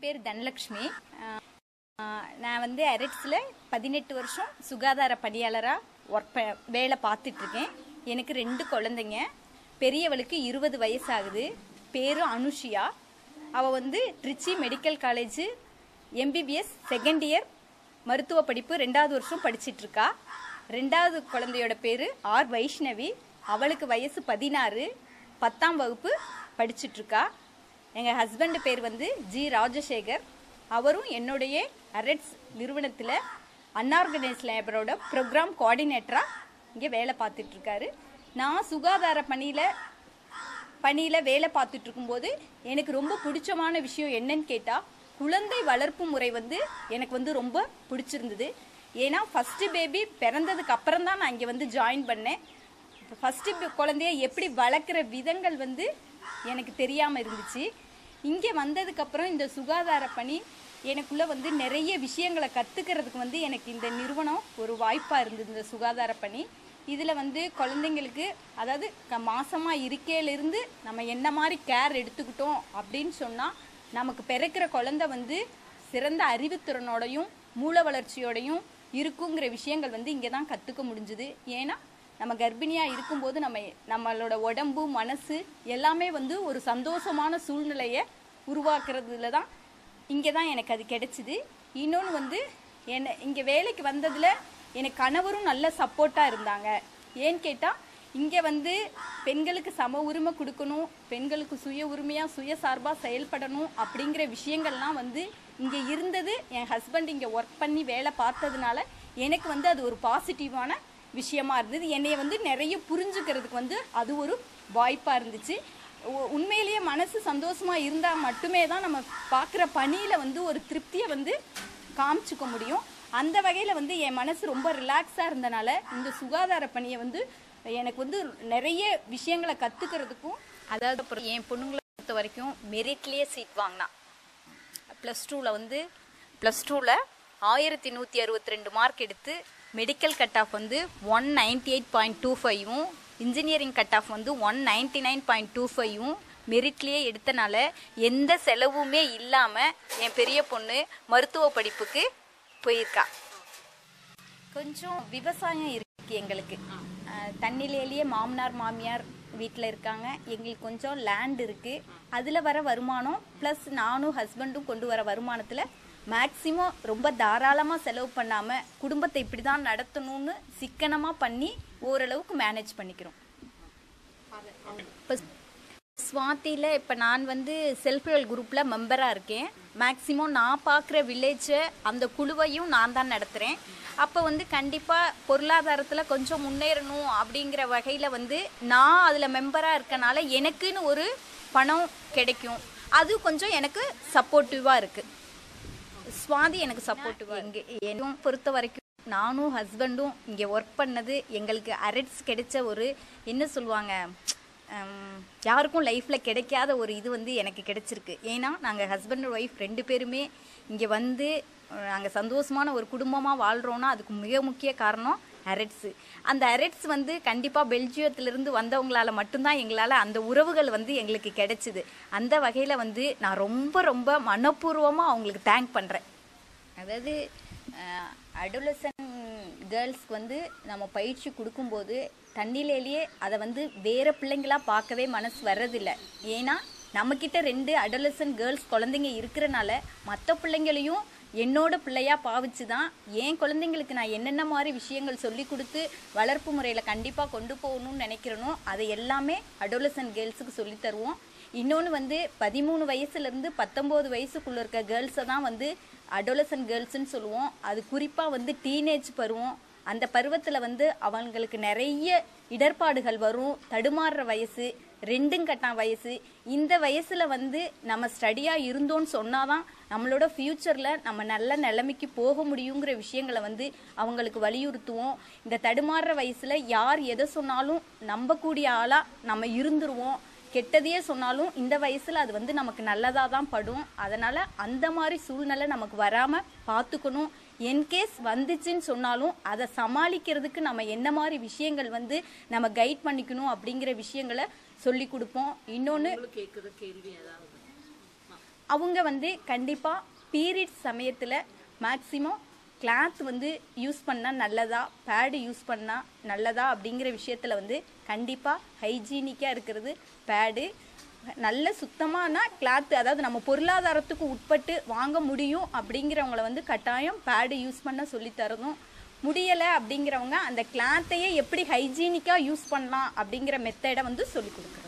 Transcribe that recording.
பேர் தனலக்ஷ்மி அஹ், அஹ், நான் வந்து அரெட்ஸில் பதினெட்டு வருஷம் சுகாதார பணியாளராக ஒர்க் ப வேலை பார்த்துட்டு இருக்கேன் எனக்கு ரெண்டு குழந்தைங்க பெரியவளுக்கு இருபது வயசாகுது பேரு அனுஷியா அவள் வந்து Trichy medical college MBBS second year மருத்துவ படிப்பு ரெண்டாவது வருஷம் படிச்சிட்டு இருக்கா ரெண்டாவது குழந்தையோட பேர் ஆர் வைஷ்ணவி அவளுக்கு வயசு பதினாறு பத்தாம் வகுப்பு படிச்சிட்டு இருக்கா எங்கள் ஹஸ்பண்ட் பேர் வந்து ஜி ராஜசேகர் அவரும் என்னுடைய அரட்ஸ் நிறுவனத்தில் அன்ஆர்கனைஸ் லேபரோட ப்ரோக்ராம் கோஆர்டினேட்டராக இங்கே வேலை பார்த்துட்டு இருக்காரு நான் சுகாதார பணியில் பணியில் வேலை பார்த்துட்டு இருக்கும்போது எனக்கு ரொம்ப பிடிச்சமான விஷயம் என்னன்னு கேட்டால் குழந்தை வளர்ப்பு முறை வந்து எனக்கு வந்து ரொம்ப பிடிச்சிருந்தது ஏன்னா ஃபஸ்ட்டு பேபி பிறந்ததுக்கு அப்புறம் தான் நான் இங்கே வந்து ஜாயின் பண்ணேன் ஃபஸ்ட்டு குழந்தைய எப்படி வளர்க்குற விதங்கள் வந்து எனக்கு தெரியாமல் இருந்துச்சு இங்கே வந்ததுக்கப்புறம் இந்த சுகாதார பணி எனக்குள்ளே வந்து நிறைய விஷயங்களை கற்றுக்கிறதுக்கு வந்து எனக்கு இந்த நிறுவனம் ஒரு வாய்ப்பாக இருந்தது இந்த சுகாதார பணி இதில் வந்து குழந்தைங்களுக்கு அதாவது க- மாசமா இருக்கையிலிருந்து நம்ம என்ன மாதிரி கேர் எடுத்துக்கிட்டோம் அப்படின்னு சொன்னால் நமக்கு பிறக்கிற குழந்தை வந்து சிறந்த அறிவுத்திறனோடையும் மூளை வளர்ச்சியோடையும் இருக்குங்கிற விஷயங்கள் வந்து இங்கே தான் கற்றுக்க முடிஞ்சுது ஏன்னா நம்ம கர்ப்பிணியாக இருக்கும்போது நம்ம நம்மளோட உடம்பு மனசு எல்லாமே வந்து ஒரு சந்தோஷமான சூழ்நிலையை உருவாக்குறதுல தான் இங்கே தான் எனக்கு அது கிடைச்சிது இன்னொன்று வந்து என்ன இங்கே வேலைக்கு வந்ததில் எனக்கு கணவரும் நல்ல சப்போர்ட்டாக இருந்தாங்க ஏன்னு கேட்டால் இங்கே வந்து பெண்களுக்கு சம உரிமை கொடுக்கணும் பெண்களுக்கு சுய உரிமையாக சுயசார்பாக செயல்படணும் அப்படிங்கிற விஷயங்கள்லாம் வந்து இங்கே இருந்தது என் ஹஸ்பண்ட் இங்கே ஒர்க் பண்ணி வேலை பார்த்ததுனால எனக்கு வந்து அது ஒரு பாசிட்டிவான விஷயமா இருந்தது என்னைய வந்து நிறைய புரிஞ்சுக்கிறதுக்கு வந்து அது ஒரு வாய்ப்பாக இருந்துச்சு உ- உண்மையிலேயே மனசு சந்தோஷமா இருந்தால் மட்டுமே தான் நம்ம பார்க்குற பணியில் வந்து ஒரு திருப்தியை வந்து காமிச்சுக்க முடியும் அந்த வகையில் வந்து என் மனசு ரொம்ப ரிலாக்ஸாக இருந்தனால இந்த சுகாதார பணியை வந்து எனக்கு வந்து நிறைய விஷயங்களை கற்றுக்கிறதுக்கும் அதாவது அப்புறம் என் பொண்ணுங்களை பொறுத்த வரைக்கும் மெரிட்லேயே சீட் வாங்கினா ப்ளஸ் டூவில் வந்து ப்ளஸ் டூவில் ஆயிரத்தி நூற்றி அறுபத்தி ரெண்டு மார்க் எடுத்து மெடிக்கல் கட் ஆஃப் வந்து one ninety eight point two ஃபைவும் இன்ஜினியரிங் கட் ஆஃப் வந்து one ninety nine point two ஃபைவும் மெரிட்லேயே எடுத்தனால எந்த செலவுமே இல்லாமல் என் பெரிய பொண்ணு மருத்துவ படிப்புக்கு போயிருக்கா கொஞ்சம் விவசாயம் இருக்கு எங்களுக்கு அஹ், தண்ணிலேயே மாமனார் மாமியார் வீட்டில் இருக்காங்க எங்களுக்கு கொஞ்சம் லேண்ட் இருக்கு அதில் வர வருமானம் ப்ளஸ் நானும் ஹஸ்பண்டும் கொண்டு வர வருமானத்தில் மேக்சிமம் ரொம்ப தாராளமாக செலவு பண்ணாமல் குடும்பத்தை இப்படி தான் நடத்தணும்னு சிக்கனமாக பண்ணி ஓரளவுக்கு மேனேஜ் பண்ணிக்கிறோம் இப்போ ஸ்வாதியில் இப்போ நான் வந்து செல்ஃப் ஹெல்ப் குரூப்பில் மெம்பராக இருக்கேன் மேக்ஸிமம் நான் பார்க்குற வில்லேஜை அந்த குழுவையும் நான் தான் நடத்துகிறேன் அப்போ வந்து கண்டிப்பாக பொருளாதாரத்தில் கொஞ்சம் முன்னேறணும் அப்படிங்கிற வகையில் வந்து நான் அதில் மெம்பராக இருக்கனால எனக்குன்னு ஒரு பணம் கிடைக்கும் அது கொஞ்சம் எனக்கு சப்போர்ட்டிவாக இருக்குது சுவாதி எனக்கு சப்போர்ட்டிவாக இங்கே என்னும் பொறுத்த வரைக்கும் நானும் ஹஸ்பண்டும் இங்கே ஒர்க் பண்ணது எங்களுக்கு அரட்ஸ் கிடைச்ச ஒரு என்ன சொல்லுவாங்க ஹம், யாருக்கும் லைஃப்பில் கிடைக்காத ஒரு இது வந்து எனக்கு கிடைச்சிருக்கு ஏன்னா நாங்கள் ஹஸ்பண்ட் ஒய்ஃப் ரெண்டு பேருமே இங்கே வந்து நாங்கள் சந்தோஷமான ஒரு குடும்பமாக வாழ்கிறோன்னா அதுக்கு மிக முக்கிய காரணம் அரட்ஸு அந்த அரட்ஸ் வந்து கண்டிப்பாக பெல்ஜியத்திலிருந்து வந்தவங்களால மட்டும்தான் எங்களால் அந்த உறவுகள் வந்து எங்களுக்கு கிடைச்சிது அந்த வகையில் வந்து நான் ரொம்ப ரொம்ப மனப்பூர்வமாக அவங்களுக்கு தேங்க் பண்ணுறேன் அதாவது அடோலசன் கேர்ள்ஸ்க்கு வந்து நம்ம பயிற்சி கொடுக்கும்போது தண்ணிலேயே அதை வந்து வேற பிள்ளைங்களா பார்க்கவே மனசு வர்றதில்ல ஏன்னா நம்மக்கிட்ட ரெண்டு அடோலசன் கேர்ள்ஸ் குழந்தைங்க இருக்கிறனால மற்ற பிள்ளைங்களையும் என்னோட பிள்ளையா பாவிச்சு தான் என் குழந்தைங்களுக்கு நான் என்னென்ன மாதிரி விஷயங்கள் சொல்லி கொடுத்து வளர்ப்பு முறையில் கண்டிப்பாக கொண்டு போகணும்னு நினைக்கிறேனோ அதை எல்லாமே அடோலசன் கேர்ள்ஸுக்கு சொல்லித் தருவோம் இன்னொன்று வந்து பதிமூணு வயசுலேருந்து பத்தொம்போது வயசுக்குள்ளே இருக்க கேர்ள்ஸை தான் வந்து அடோலசன் கேர்ள்ஸ்னு சொல்லுவோம் அது குறிப்பாக வந்து டீனேஜ் பருவம் அந்த பருவத்தில் வந்து அவங்களுக்கு நிறைய இடர்பாடுகள் வரும் தடுமாறுற வயசு ரெண்டும் கட்டாம் வயசு இந்த வயசில் வந்து நம்ம ஸ்டடியாக இருந்தோன்னு சொன்னாதான் நம்மளோட ஃப்யூச்சரில் நம்ம நல்ல நிலைமைக்கு போக முடியுங்கிற விஷயங்களை வந்து அவங்களுக்கு வலியுறுத்துவோம் இந்த தடுமாறுற வயசில் யார் எதை சொன்னாலும் நம்பக்கூடிய ஆளாக நம்ம இருந்துருவோம் கெட்டதையே சொன்னாலும் இந்த வயசுல அது வந்து நமக்கு நல்லதா தான் படும் அதனால அந்த மாதிரி சூழ்நிலை நமக்கு வராம பார்த்துக்கணும் என்கேஸ் வந்துச்சுன்னு சொன்னாலும் அதை சமாளிக்கிறதுக்கு நம்ம என்ன மாதிரி விஷயங்கள் வந்து நம்ம கைட் பண்ணிக்கணும் அப்படிங்கிற விஷயங்களை சொல்லி கொடுப்போம் இன்னொன்று கேட்குற கேள்வி ஏதாவது அவங்க வந்து கண்டிப்பாக பீரியட்ஸ் சமயத்தில் மேக்ஸிமம் கிளாத் வந்து யூஸ் பண்ணால் நல்லதா பேடு யூஸ் பண்ணால் நல்லதா அப்படிங்கிற விஷயத்தில் வந்து கண்டிப்பாக ஹைஜீனிக்காக இருக்கிறது பேடு நல்ல சுத்தமான கிளாத் அதாவது நம்ம பொருளாதாரத்துக்கு உட்பட்டு வாங்க முடியும் அப்படிங்கிறவங்கள வந்து கட்டாயம் பேடு யூஸ் பண்ண சொல்லி தரணும் முடியலை அப்படிங்கிறவங்க அந்த கிளாத்தையே எப்படி ஹைஜீனிக்காக யூஸ் பண்ணலாம் அப்படிங்கிற மெத்தடை வந்து சொல்லி கொடுக்குறோம்